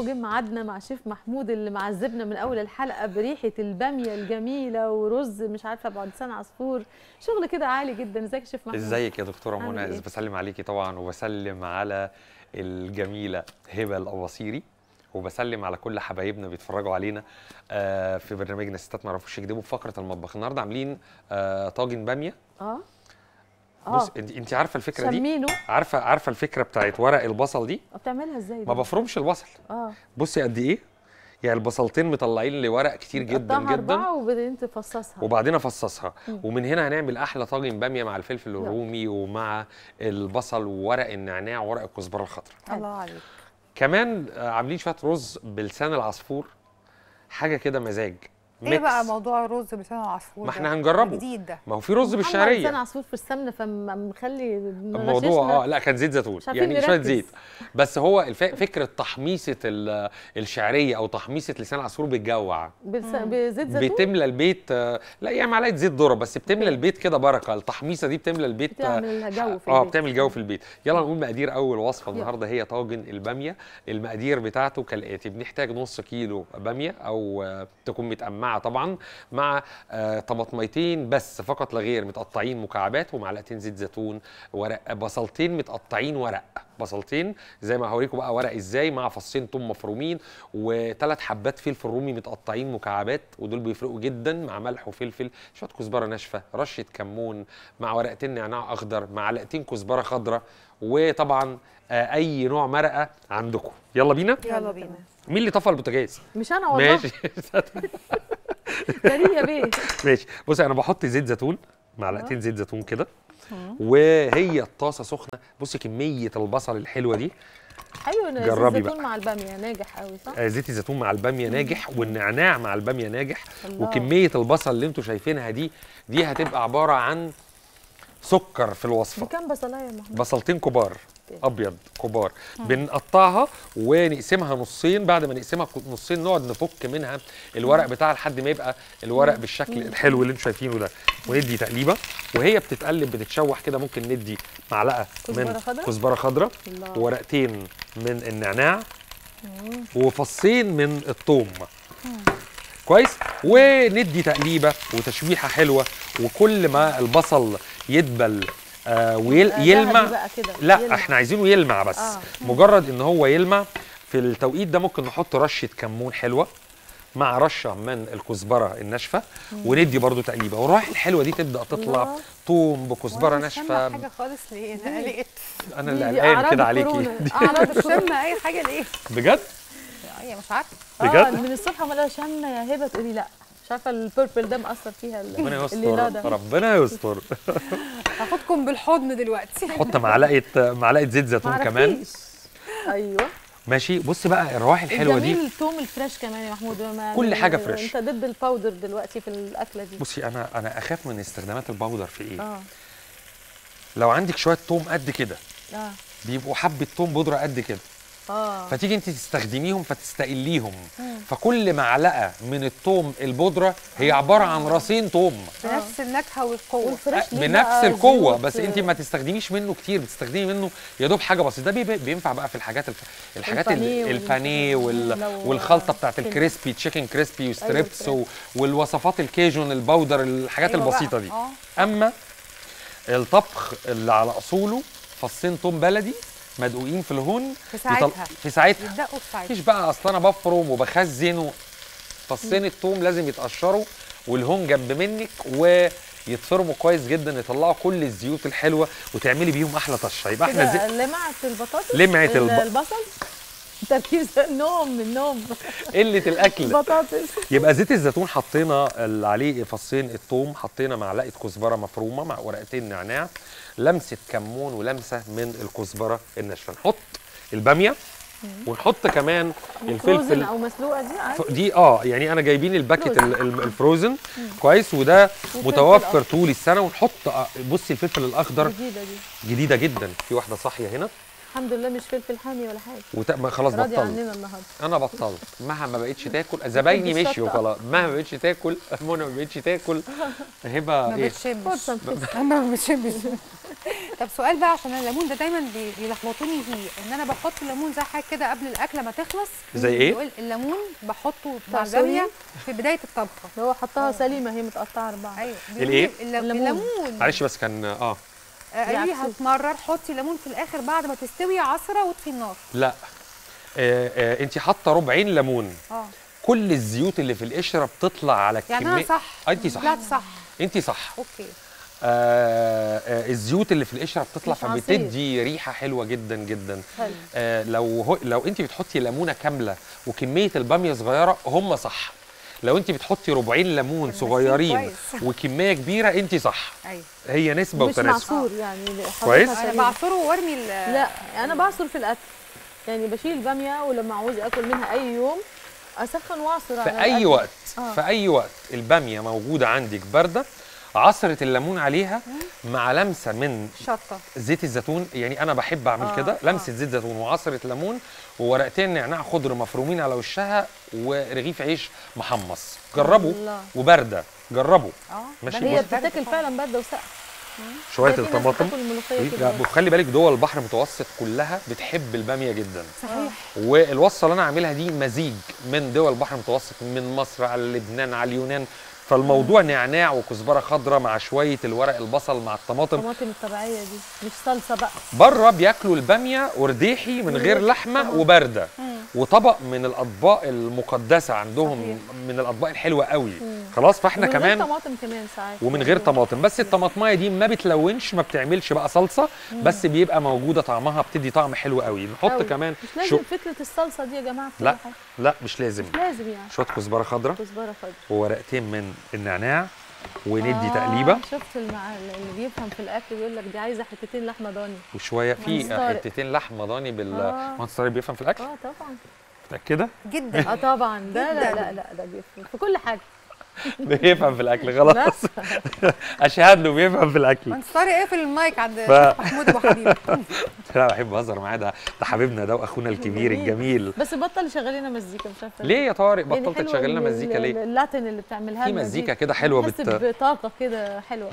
وجه ميعادنا مع شيف محمود اللي معذبنا من اول الحلقه بريحه الباميه الجميله ورز مش عارفه بعد لسان عصفور شغل كده عالي جدا ازيك يا شيف محمود ازيك يا دكتوره عامل منى إيه؟ بسلم عليكي طبعا وبسلم على الجميله هبه الاباصيري وبسلم على كل حبايبنا بيتفرجوا علينا آه، في برنامجنا ستات ما يعرفوش يكذبوا في فقره المطبخ النهارده عاملين آه، طاجن باميه اه بص اه انت انت عارفه الفكره دي شمينه عارفه عارفه الفكره بتاعت ورق البصل دي بتعملها ازاي ما دي؟ بفرمش البصل اه بصي قد ايه يعني البصلتين مطلعين لي ورق كتير جدا تقطعها جدا أربعة وبعدين تفصصها وبعدين افصصها مم. ومن هنا هنعمل احلى طاجن باميه مع الفلفل الرومي ومع البصل وورق النعناع وورق الكزبره الخضراء حلو. الله عليك كمان آه، عاملين شويه رز بلسان العصفور حاجه كده مزاج ايه ميكس. بقى موضوع الرز بلسان العصفور ما ده؟ احنا هنجربه. جديد ده ما هو في رز محمد لسان بالشعريه عصفور في السمنه فمخلي الموضوع اه لا كان زيت زيتون مش عارفين يعني شويه نركز. زيت بس هو الف... فكره تحميصه ال- الشعريه او تحميصه لسان العصفور بتجوع بلس... بزيت زيتون بتملى البيت آه، لا يعني معلقه زيت ذره بس بتملى البيت كده بركه التحميصه دي بتملى البيت آه، بتعمل جو في اه البيت. بتعمل جو في البيت يلا نقول مقادير اول وصفه يلا. النهارده هي طاجن الباميه المقادير بتاعته كالاتي بنحتاج نص كيلو باميه او آه، تكون متقمعه طبعا مع آه، طماطميتين بس فقط لا غير متقطعين مكعبات ومعلقتين زيت زيتون ورق بصلتين متقطعين ورق بصلتين زي ما هوريكم بقى ورق ازاي مع فصين توم مفرومين وثلاث حبات فلفل رومي متقطعين مكعبات ودول بيفرقوا جدا مع ملح وفلفل شويه كزبره ناشفه رشه كمون مع ورقتين نعناع اخضر معلقتين كزبره خضراء وطبعا آه، اي نوع مرقه عندكم يلا بينا يلا بينا مين اللي طفى البوتاجاز مش انا والله ماشي كريم يا بيه ماشي بصي انا بحط زيت زيتون معلقتين زيت زيتون كده وهي الطاسه سخنه بصي كميه البصل الحلوه دي ايوه زيت جربي زيتون بقى. مع الباميه ناجح قوي صح آه، زيت الزيتون مع الباميه ناجح والنعناع مع الباميه ناجح الله. وكميه البصل اللي انتوا شايفينها دي دي هتبقى عباره عن سكر في الوصفه بكام بصلايه يا محمود بصلتين كبار ابيض كبار بنقطعها ونقسمها نصين بعد ما نقسمها نصين نقعد نفك منها الورق بتاعها لحد ما يبقى الورق بالشكل الحلو اللي انتوا شايفينه ده وندي تقليبه وهي بتتقلب بتتشوح كده ممكن ندي معلقه كزبرة من خضرا؟ كزبره خضراء الله. وورقتين من النعناع وفصين من الثوم كويس وندي تقليبه وتشويحه حلوه وكل ما البصل يدبل آه يبقى ويلمع ذهبي بقى كده لا يلمع. احنا عايزينه يلمع بس آه. آه. مجرد ان هو يلمع في التوقيت ده ممكن نحط رشه كمون حلوه مع رشه من الكزبره الناشفه وندي برضو تقليبه والروائح الحلوه دي تبدا تطلع الله. توم بكزبره وأنا مش شامة ناشفه حاجه خالص ليه انا قلقت انا دي- اللي دي قلقان أعراض كده عليكي الكورونا. دي- اعراض مش الكورونا شامه اي حاجه ليه بجد هي مش عارفه اه بجد من الصبح عماله شامه يا هبه تقولي لا مش عارفه البيربل ده مأثر فيها ال- ربنا الليلة يستر ده ربنا يستر هاخدكم بالحضن دلوقتي حط معلقه معلقه زيت زيتون كمان معرفتيش. ايوه ماشي بص بقى الروائح الحلوه دي الجميل التوم الفريش كمان يا محمود ما كل حاجة انت فريش. ضد الباودر دلوقتي في الاكله دي بصي انا انا اخاف من استخدامات الباودر في ايه اه لو عندك شويه توم قد كده اه بيبقوا حبه توم بودره قد كده اه فتيجي انت تستخدميهم فتستقليهم فكل معلقه من التوم البودره هي عباره عن راسين توم بنفس النكهه والقوه والفريش ليه بنفس بقى القوه زيوت، بس انت ما تستخدميش منه كتير بتستخدمي منه يا دوب حاجه بسيطه ده بي- بينفع بقى في الحاجات الف... الحاجات ال- البانيه وال- البانيه وال... لو- والخلطه بتاعت كده. الكريسبي تشيكن كريسبي وستريبس الفراخ. و... والوصفات الكيجون الباودر الحاجات أيوة بقى. البسيطه دي اه اما الطبخ اللي على اصوله فصين توم بلدي مدقوقين في الهون في ساعتها. في ساعتها يبداوا في ساعتها مفيش بقى اصل انا بفرم وبخزن و... فصين التوم لازم يتقشروا والهون جنب منك ويتفرموا كويس جدا يطلعوا كل الزيوت الحلوه وتعملي بيهم احلى طشه يبقى احنا كده زي... لمعت البطاطس لمعت ال- الب- البصل تركيز النوم النوم قله الاكل بطاطس يبقى زيت الزيتون حطينا اللي عليه فصين الثوم حطينا معلقه كزبره مفرومه مع ورقتين نعناع لمسه كمون ولمسه من الكزبره الناشفه نحط الباميه ونحط كمان فروزن الفلفل او مسلوقه دي عادي ف- دي اه يعني انا جايبين الباكت فروزن. ال- ال- الفروزن كويس وده وفلفل متوفر أخضر. طول السنه ونحط آه، بصي الفلفل الاخضر جديده دي جديده جدا في واحده صاحيه هنا الحمد لله مش فلفل حامي ولا حاجه وت... ما خلاص راضي بطلت عننا النهارده انا بطلت مها ما بقتش تاكل زبايني بتحب مشيوا الشطة. خلاص مها ما بقتش تاكل منى ما بقتش تاكل هبه ما ايه بتشمش فرصه نخس انا ما بتشمش طب سؤال بقى عشان الليمون ده دايما بي- بيلخبطوني فيه ان انا بحط الليمون زي حاجه كده قبل الاكله ما تخلص زي إيه؟ يقول الليمون بحطه مع تعصريه؟ الباميه في بدايه الطبخه هو حطها سليمه هي متقطعه اربعه ايوه الإيه؟ بيقولوا الليمون الليمون. الليمون معلش بس كان اه قالوا لي بيعكسوا. هتمرر حطي ليمون في الاخر بعد ما تستوي عصره واطفي النار لا آه آه انت حاطه ربعين ليمون اه كل الزيوت اللي في القشره بتطلع على يعني الكميه انا صح انت صح طلعت صح انت صح اوكي آه آه الزيوت اللي في القشره بتطلع مش عصير. فبتدي ريحه حلوه جدا جدا حلو آه لو هو لو انت بتحطي ليمونه كامله وكميه الباميه صغيره هم صح لو انت بتحطي ربعين ليمون ماشيين صغيرين كويس. وكميه كبيره انت صح ايوه هي نسبه مش وتناسب معصور يعني حضرتك كويس. انا سليمة. بعصره وارمي ال- لا انا بعصر في الاكل يعني بشيل الباميه ولما عاوز اكل منها اي يوم اسخن واعصر في على اي الأكل. وقت آه. في اي وقت الباميه موجوده عندك بارده عصره الليمون عليها مع لمسه من شطه زيت الزيتون يعني انا بحب اعمل آه، كده آه. لمسه زيت زيتون وعصره ليمون وورقتين نعناع خضر مفرومين على وشها ورغيف عيش محمص جربوا الله. وبارده جربوا اه ماشي، بلد هي بص. برد بتتاكل خالص. فعلا بارده وسقعه شويه زي في ناس الطماطم بتاكل الملوخيه لا، كده وخلي بالك دول البحر المتوسط كلها بتحب الباميه جدا صحيح والوصفه اللي انا عاملها دي مزيج من دول البحر المتوسط من مصر على لبنان على اليونان فالموضوع نعناع وكزبره خضراء مع شويه الورق البصل مع الطماطم الطماطم الطبيعيه دي مش صلصه بقى بره بياكلوا الباميه ورديحي من غير لحمه وبارده وطبق من الاطباق المقدسه عندهم صحيح. من الاطباق الحلوه قوي خلاص فاحنا ومن غير كمان طماطم كمان ساعات ومن غير طماطم بس الطماطمايه دي ما بتلونش ما بتعملش بقى صلصه بس بيبقى موجوده طعمها بتدي طعم حلو قوي نحط أوي. كمان مش لازم شو فكره الصلصه دي يا جماعه في لا كل حاجة. لا مش لازم مش لازم يعني شويه كزبره خضراء كزبره خضراء وورقتين من النعناع وندي آه، تقليبه شفت المع... اللي بيفهم في الاكل بيقول لك دي عايزه حتتين لحمه ضاني وشويه في مهندس طارق. حتتين لحمه ضاني بال آه. مهندس طارق بيفهم في الاكل اه طبعا متاكده جدا اه طبعا ده لا جداً. لا لا ده بيفهم في كل حاجه بيفهم في الاكل خلاص بس اشهد له بيفهم في الاكل ما انت طارق اقفل المايك عند ف- شيخ محمود ابو حبيب لا بحب اهزر معاه ده ده حبيبنا ده واخونا الكبير جميل. الجميل بس بطل يشغل لنا مزيكا مش عارفه ليه يا طارق يعني بطلت حلوة تشغل لنا ال- مزيكا ال- ليه اللاتين اللي بتعملها في لنا دي. مزيكا كده حلوه بحس بت بطاقه كده حلوه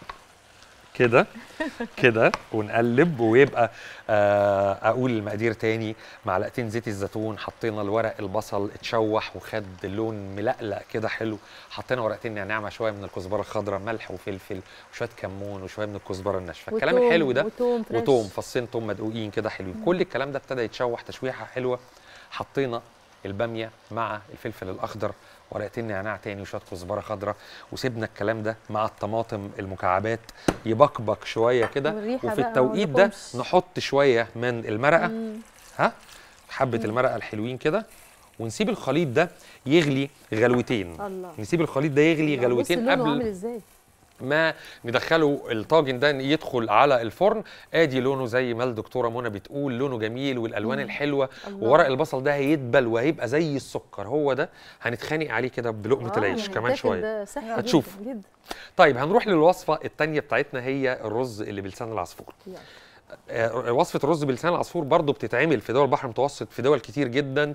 كده كده ونقلب ويبقى آه اقول المقادير تاني معلقتين زيت الزيتون حطينا الورق البصل اتشوح وخد لون ملقلق كده حلو حطينا ورقتين نعناع مع شويه من الكزبره الخضراء ملح وفلفل وشويه كمون وشويه من الكزبره الناشفه الكلام وتوم- الحلو ده وتوم فريش. وتوم فصين توم مدقوقين كده حلوين كل الكلام ده ابتدى يتشوح تشويحه حلوه حطينا الباميه مع الفلفل الاخضر ورقتين نعناع تاني وشويه كزبره خضراء وسيبنا الكلام ده مع الطماطم المكعبات يبقبق شويه كده والريحة وفي بقى التوقيت ده واللحومش. نحط شويه من المرقه مم. ها حبه المرقه الحلوين كده ونسيب الخليط ده يغلي غلوتين الله نسيب الخليط ده يغلي بص غلوتين لونه قبل عامل ازاي ما ندخله الطاجن ده يدخل على الفرن ادي لونه زي ما الدكتوره منى بتقول لونه جميل والالوان مم. الحلوه الله. وورق البصل ده هيدبل وهيبقى زي السكر هو ده هنتخانق عليه كده بلقمه آه، العيش يعني كمان الداخل شويه ده صحي هتشوف. جدا, جدا. طيب هنروح للوصفه الثانيه بتاعتنا هي الرز اللي بلسان العصفور يلا. آه، وصفه الرز بلسان العصفور برضو بتتعمل في دول البحر المتوسط في دول كتير جدا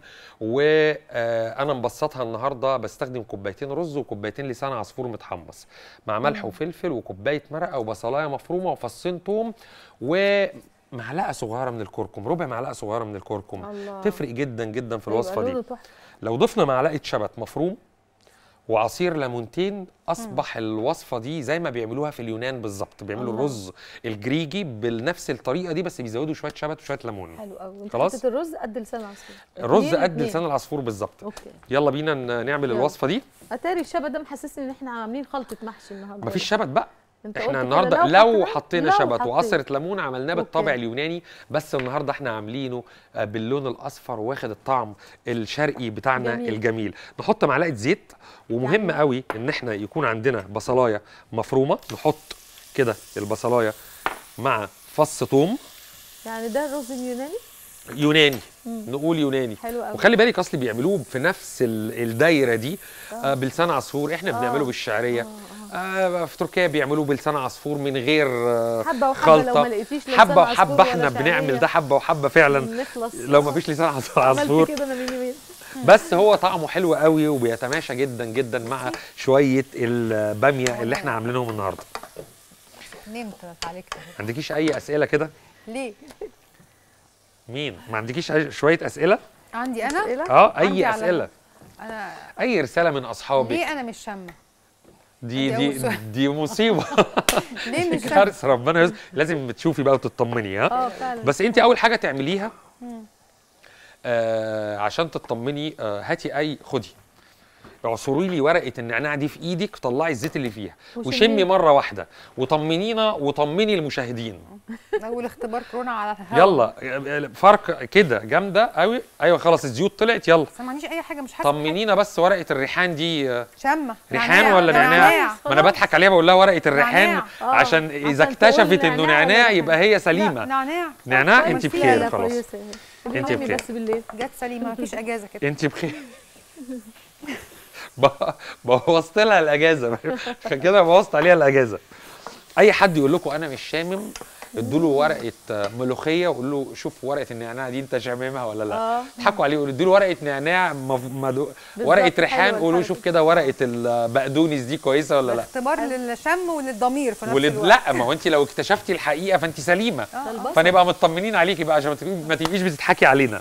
وانا مبسطها النهارده بستخدم كوبايتين رز وكوبايتين لسان عصفور متحمص مع ملح وفلفل وكوبايه مرقه وبصلايه مفرومه وفصين توم ومعلقه صغيره من الكركم ربع معلقه صغيره من الكركم الله تفرق جدا جدا في هيبقى الوصفه لونه دي تحفة. لو ضفنا معلقه شبت مفروم وعصير ليمونتين اصبح الوصفه دي زي ما بيعملوها في اليونان بالظبط بيعملوا الله. الرز الجريجي بنفس الطريقه دي بس بيزودوا شويه شبت وشويه ليمون حلو قوي انت خلاص؟ حطيت الرز قد لسان العصفور الرز اتنين قد اتنين. لسان العصفور بالظبط اوكي يلا بينا ن- نعمل يلا. الوصفه دي اتاري الشبت ده محسسني ان احنا عاملين خلطه محشي النهارده مفيش شبت بقى انت قلت احنا كده النهارده لو حطينا- حطينا لو شبت حطيت. وعصره ليمون عملناه بالطابع أوكي. اليوناني بس النهارده احنا عاملينه آه، باللون الاصفر واخد الطعم الشرقي بتاعنا جميل. الجميل نحط معلقه زيت ومهم يعني- قوي ان احنا يكون عندنا بصلايه مفرومه نحط كده البصلايه مع فص ثوم يعني ده الرز اليوناني يوناني مم. نقول يوناني حلو قوي وخلي بالك اصل بيعملوه في نفس ال- الدايره دي آه بلسان عصفور احنا بنعمله آه. بالشعريه آه، آه في تركيا بيعملوه بلسان عصفور من غير آه حبه وحبه لو خلطة. ما لقيتيش لسان حبه عصفور وحبه ولا احنا بنعمل شعرية، ده حبه وحبه فعلا نخلص لو ما فيش لسان عص- عملت عصفور كده انا من يومين بس هو طعمه حلو قوي وبيتماشى جدا جدا مع شويه الباميه اللي احنا عاملينهم النهارده نمت عليك ما عندكيش اي اسئله كده ليه مين ما عندكيش أي- شويه اسئله عندي انا إيه لا؟ اه عندي اي على- اسئله انا اي رساله من اصحابك ليه انا مش شامه دي دي دي أول سؤال. دي مصيبه ليه مش شامه كارثه ربنا يستر لازم تشوفي بقى وتطمني ها اه فعلا بس انت اول حاجه تعمليها آه عشان تطمني آه هاتي اي خدي اعصري لي ورقه النعناع دي في ايدك طلعي الزيت اللي فيها وشميه. وشمي مره واحده وطمنينا وطمني المشاهدين اول اختبار كورونا على الهواء يلا فرق كده جامده قوي ايوه خلاص الزيوت طلعت يلا بس ما عنديش اي حاجه مش حاسه طمنينا بس ورقه الريحان دي آه، شامه ريحان ولا نعناع ما انا بضحك عليها بقول لها ورقه الريحان نعناع. آه، عشان اذا عشان تقول اكتشفت انه نعناع ولا نعناع ريحان. يبقى هي لا، سليمه نعناع نعناع طيب انت فيها بخير لا خلاص كويسه اهي انت المهم بخير. بس بالليل جت سليمه مفيش اجازه كده انت بخير ب- بوظت لها الاجازه عشان كده بوظت عليها الاجازه اي حد يقول لكم انا مش شامم ادوا له ورقه ملوخيه وقول له شوف ورقه النعناع دي انت شاممها ولا لا اه اضحكوا عليه قولوا ادوا له ورقه نعناع مف... مدو... ورقه بالظبط، ريحان حلوة قولوا الحركة. شوف كده ورقه البقدونس دي كويسه ولا لا اختبار للشم وللضمير في نفس ولد... الوقت لا ما هو انت لو اكتشفتي الحقيقه فانت سليمه آه، آه. البصل. فنبقى مطمنين عليكي بقى عشان ما تبقي- ما تبقيش بتضحكي علينا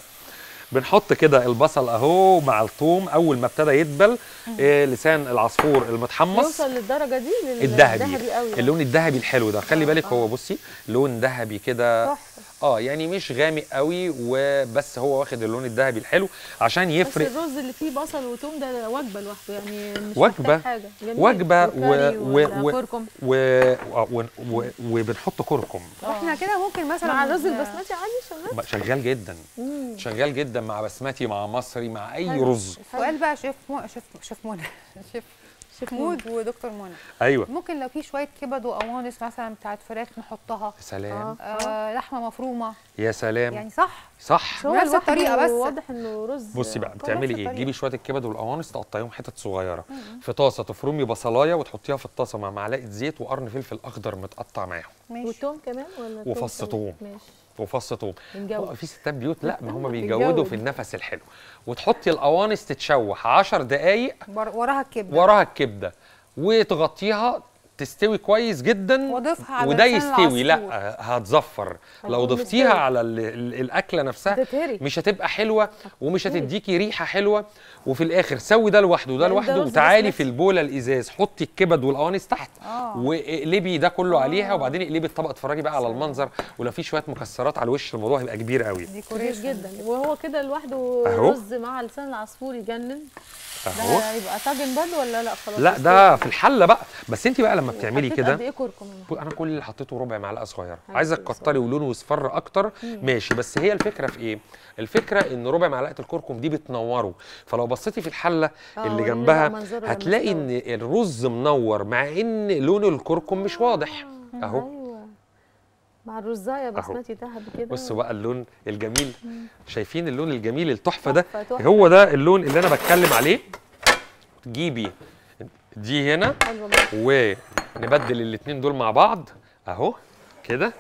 بنحط كده البصل اهو مع الثوم اول ما ابتدى يدبل إيه لسان العصفور المتحمص يوصل للدرجه دي لل- الذهبي الذهبي قوي اللون الذهبي الحلو ده خلي آه، بالك آه. هو بصي لون ذهبي كده تحفه اه يعني مش غامق قوي وبس هو واخد اللون الذهبي الحلو عشان بس يفرق الرز اللي فيه بصل وتوم ده وجبه لوحده يعني مش وجبة. محتاج حاجه جميل. وجبة و- وكاري و- ولا و- كركم و... و... و... وبنحط كركم واحنا كده ممكن مثلا مع الرز البسمتي عادي شغال بقى شغال جدا مم. شغال جدا مع بسمتي مع مصري مع اي حلو. رز سؤال بقى شيف مو... شيف شيف منى شيف شيف مود ودكتور منى ايوه ممكن لو في شويه كبد وقوانص مثلا بتاعت فراخ نحطها يا سلام آه. آه لحمه مفرومه يا سلام يعني صح صح بس هو نفس لوحده الطريقة بس. واضح انه رز بصي بقى نفس بتعملي ايه الطريقة. تجيبي شويه الكبد والقوانص تقطعيهم حتت صغيره في طاسه تفرمي بصلايه وتحطيها في الطاسه مع معلقه زيت وقرن فلفل اخضر متقطع معاهم ماشي والتوم كمان ولا توم وفص كمان؟ توم. ماشي وفص ثوم بنجود في ستات بيوت لا ما هم بنجود. بيجودوا في النفس الحلو وتحطي القوانص تتشوح 10 دقائق بر... وراها الكبده وراها الكبده وتغطيها تستوي كويس جدا واضيفها على وده لسان يستوي لا العصفور. هتزفر لو هتكون ضفتيها مستوي. على ال ال الاكله نفسها تتهري مش هتبقى حلوه ومش هتستوي. هتديكي ريحه حلوه وفي الاخر سوي ده لوحده وده لا، ده لوحده رز وتعالي بسمتي. في البوله الازاز حطي الكبد والقوانص تحت اه واقلبي ده كله آه. عليها وبعدين اقلبي الطبق اتفرجي بقى على المنظر ولو في شويه مكسرات على الوش الموضوع هيبقى كبير قوي كويس ديكوريشن جدا وهو كده لوحده أهو. رز مع لسان العصفور يجنن اهو ده هيبقى طاجن برضه ولا لا خلاص لا استوى؟ ده في الحله بقى بس انت بقى لما بتعملي حطيت كده قد ايه كركم انا كل اللي حطيته ربع معلقه صغيره حلو عايزه كويس تكتري ولونه يصفر اكتر ماشي بس هي الفكره في ايه الفكره ان ربع معلقه الكركم دي بتنوره فلو بصيتي في الحله آه، اللي واللي جنبها بقى منظره لما هتلاقي استوى. ان الرز منور مع ان لون الكركم مش واضح اهو ايوه مع الرزايه بسمتي ذهبي كده بصوا بقى اللون الجميل شايفين اللون الجميل التحفه ده تحفة، تحفة. هو ده اللون اللي انا بتكلم عليه تجيبي دي هنا حلوه برضه. ونبدل الاتنين دول مع بعض اهو كده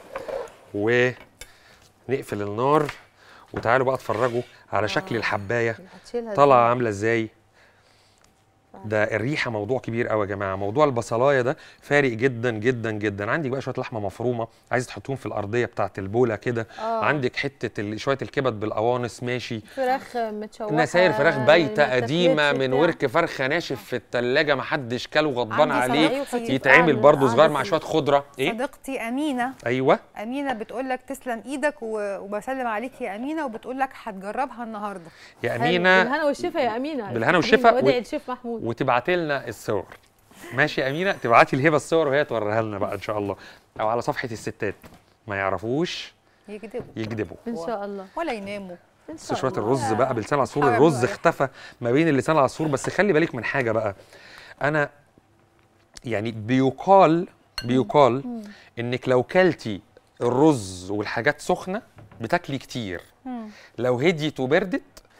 ونقفل النار وتعالوا بقى اتفرجوا على شكل الحبايه هتشيلها طالعه إزاي؟ عامله ازاي ده الريحه موضوع كبير قوي يا جماعه موضوع البصلايه ده فارق جدا جدا جدا عندك بقى شويه لحمه مفرومه عايز تحطهم في الارضيه بتاعه البوله كده آه. عندك حته ال- شويه الكبد بالقوانص ماشي فراخ متشوحه نساير فراخ يعني بايته ما قديمه اتاكلتش من بتاع. ورك فرخه ناشف في التلاجة محدش كله غضبان عندي عليه صديقتي- يتعمل قعدة- برضه صغير قعدة مع في- شويه خضره ايه صديقتي امينه ايوه امينه بتقول لك تسلم ايدك و- وبسلم عليك يا امينه وبتقول لك هتجربها النهارده يا حلو. امينه بالهنا والشفا يا امينه بالهنا والشفا و- وادعي الشيف محمود وتبعتي لنا الصور ماشي يا امينه تبعتي لهبه الصور وهي توريها لنا بقى ان شاء الله او على صفحه الستات ما يعرفوش يكذبوا يكذبوا ان شاء الله ولا يناموا ان بس شاء شويه الله. الرز بقى بلسان العصفور حاجة الرز بقى. اختفى ما بين اللسان العصفور بس خلي بالك من حاجه بقى انا يعني بيقال بيقال انك لو كلتي الرز والحاجات سخنه بتاكلي كتير مم. لو هديت وبردت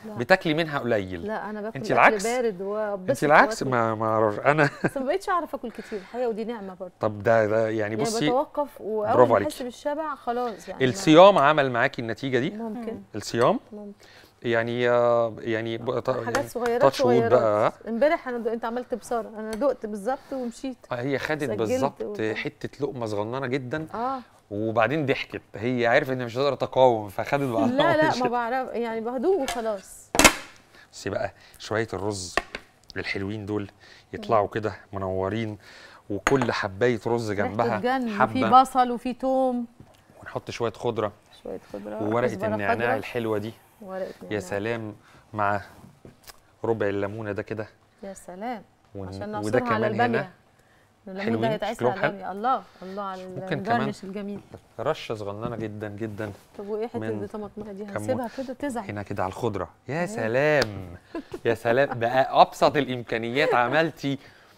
لا. بتاكلي منها قليل لا انا باكل انت أكل العكس؟ بارد وابسط انت العكس وآكل- ما ما أعرف. انا بس ما بقتش اعرف اكل كتير الحقيقه ودي نعمه برضه طب ده, ده يعني يعني بصي بتوقف واول برافو ما عليكي. احس بالشبع خلاص يعني ما- الصيام عمل معاكي النتيجه دي ممكن الصيام ممكن يعني آه، يعني ب- ط- حاجات يعني صغيرات تاتش وود صغيرات بقى امبارح انا دق- انت عملت بصاره انا دقت بالظبط ومشيت هي خدت سجلت بالظبط و- حته لقمه صغننه جدا اه وبعدين ضحكت هي عرفت ان مش هتقدر تقاوم فخدت بقى لا لا ما بعرف يعني بهدوء وخلاص بس بقى شويه الرز الحلوين دول يطلعوا كده منورين وكل حبايه رز ريحته جنبها تجنن في حبه بصل وفي توم ونحط شويه خضره شويه خضره وورقه كزبرة النعناع خضرا، الحلوه دي ورقه يا نعناع. سلام مع ربع الليمونه ده كده يا سلام ون- عشان وده نعصرها على كمان هنا الباميه الليمون حلوين، ده هيتعصر شكلهم على حلو. الباميه الله الله على ممكن كمان الجرنش الجميل رشه صغننه جدا جدا طب وايه حته من الطماطم دي كمون. هنسيبها كده تزعل هنا كده على الخضره يا سلام يا سلام بقى ابسط الامكانيات عملتي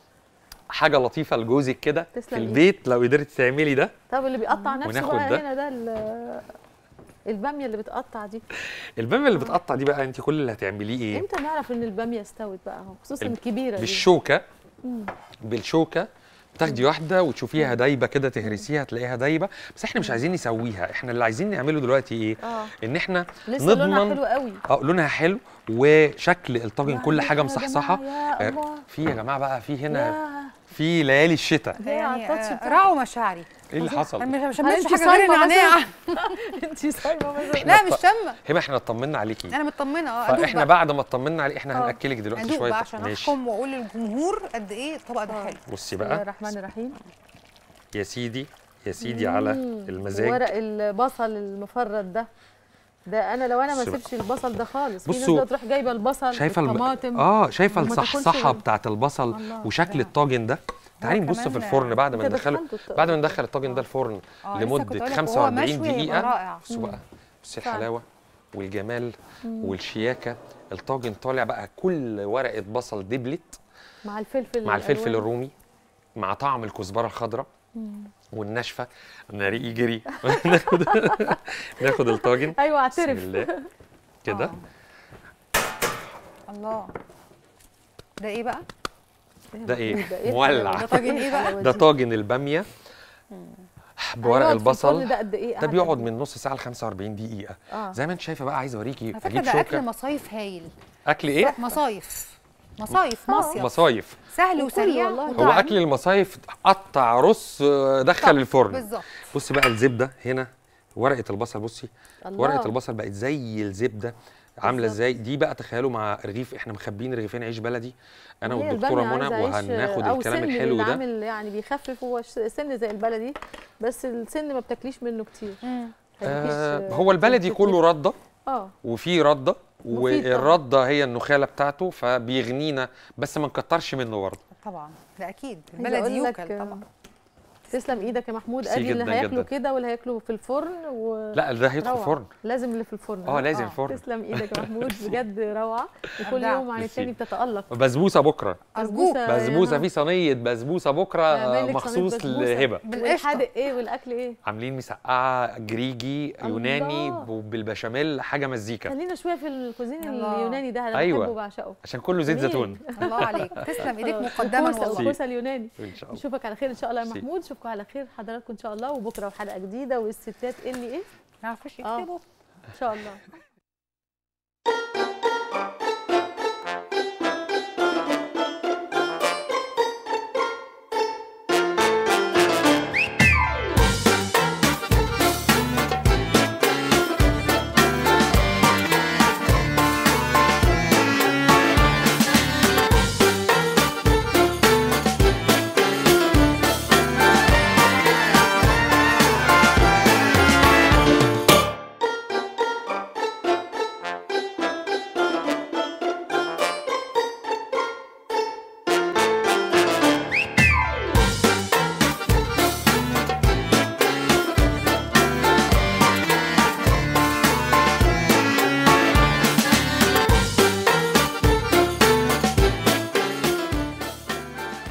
حاجه لطيفه لجوزك كده في تسلم إيدك. البيت لو قدرت تعملي ده طب اللي بيقطع نفسه وناخد بقى ده. هنا ده ال- الباميه اللي بتقطع دي الباميه اللي بتقطع دي بقى انت كل اللي هتعمليه ايه امتى نعرف ان الباميه استوت بقى اهو خصوصا الب- الكبيره دي بالشوكه مم. بالشوكه تاخدي واحده وتشوفيها دايبه كده تهرسيها تلاقيها دايبه بس احنا مش عايزين نسويها احنا اللي عايزين نعمله دلوقتي ايه اه ان احنا لسه لونها نضمن حلو قوي اه لونها حلو وشكل الطاجن كل معلش حاجه يا مصحصحه جماعة، يا آه، الله في يا جماعه بقى في هنا يا في ليالي الشتاء هي على يعني التاتش آه، بتاعك. راعوا مشاعري ايه اللي حصل انا مش مش هل عملتش انت حاجه غير صايمة النعناع انت صايمه مثلا لا مش شامه هبه احنا اطمنا عليكي انا مطمنه اه ادوق فاحنا بقى بعد ما اطمنا عليه احنا آه. هناكلك دلوقتي ادوق شويه بقى عشان ماشي احكم واقول للجمهور قد ايه الطبق ده آه. حلو بصي بسم الله بقى الرحمن الرحيم يا سيدي يا سيدي على مم. المزاج ورق البصل المفرط ده ده انا لو انا ما بصي بقى. اسيبش البصل ده خالص في ناس بصوا، بقى تروح جايبه البصل شايفه الم... الطماطم اه شايفه وما تاكلش الصحصحه غير- بتاعت البصل الله، وشكل ده. الطاجن ده تعالي هو نبص في كمان- الفرن بعد ما انت ندخله دخلته الط- بعد ما ندخل الطاجن ده الفرن آه، لسه كنت لمده أقولك وهو 45 مشوي هيبقى دقيقه رائع. بصوا بقى بصي فعلا. الحلاوه والجمال والشياكه الطاجن طالع بقى كل ورقه بصل دبلت مع الفلفل مع الفلفل الألوان. الرومي مع طعم الكزبره الخضراء والناشفه انا ريقي جري ناخد ناخد الطاجن ايوه بسم اعترف الله كده الله ده ايه بقى ده ايه؟ ده مولع. الحلاوة ده طاجن دي؟ إيه بقى؟ الحلاوة ده دي؟ طاجن الباميه بورق هيقعد في الفرن البصل ده قد ايه ده قعد بيقعد قد من نص ساعه ل 45 دقيقه اه زي ما انت شايفه بقى عايز اوريكي على فكره اجيب ده اكل شوكه مصايف هايل اكل ايه مصايف مصايف آه. مصيف مصايف سهل وكل وسريع والله. هو وطعم. اكل المصايف قطع رص دخل الفرن بالظبط بصي بقى الزبده هنا ورقه البصل بصي الله. ورقه البصل بقت زي الزبده عامله بالظبط. ازاي دي بقى تخيلوا مع رغيف احنا مخبين رغيفين عيش بلدي انا هي والدكتوره البامية منى عايزة عيش، وهناخد أو الكلام سن الحلو اللي ده عامل يعني بيخفف هو ش- سن زي البلدي بس السن ما بتاكليش منه كتير مم. آه مفيش- هو البلدي مفيش- كله رده اه وفي رده مفيد طبعاً. والرده هي النخاله بتاعته فبيغنينا بس ما نكترش منه برضه طبعا ده اكيد عايزة البلدي أقول لك، يوكل طبعا تسلم ايدك يا محمود ميرسي ادي اللي جداً هياكلوا جداً. كده واللي هياكلوا في الفرن و لا ده هيدخل روعة. فرن لازم اللي في الفرن اه لازم آه. فرن تسلم ايدك يا محمود بجد روعه وكل أبدعت. يوم عن ميرسي. التاني بتتالق بزبوسه بكره أرجوك. يا بزبوسه نهى. في صينيه بزبوسه بكره اعمل لك صينية مخصوص بسبوسة. لهبه بالقشطة. والحادق ايه والاكل ايه عاملين مسقعه جريجي الله. يوناني بالبشاميل حاجه مزيكا خلينا شويه في الكوزين الله. اليوناني ده انا أيوة. بحبه وبعشقه عشان كله زيت جميل. زيتون الله عليك تسلم ايديك خلاص. مقدما وكوسة- والله وكوسه اليوناني ان شاء الله نشوفك على خير ان شاء الله يا ميرسي. محمود نشوفكم على خير حضراتكم ان شاء الله وبكره وحلقه جديده والستات اللي ايه ما يعرفوش آه. يكتبوا ان شاء الله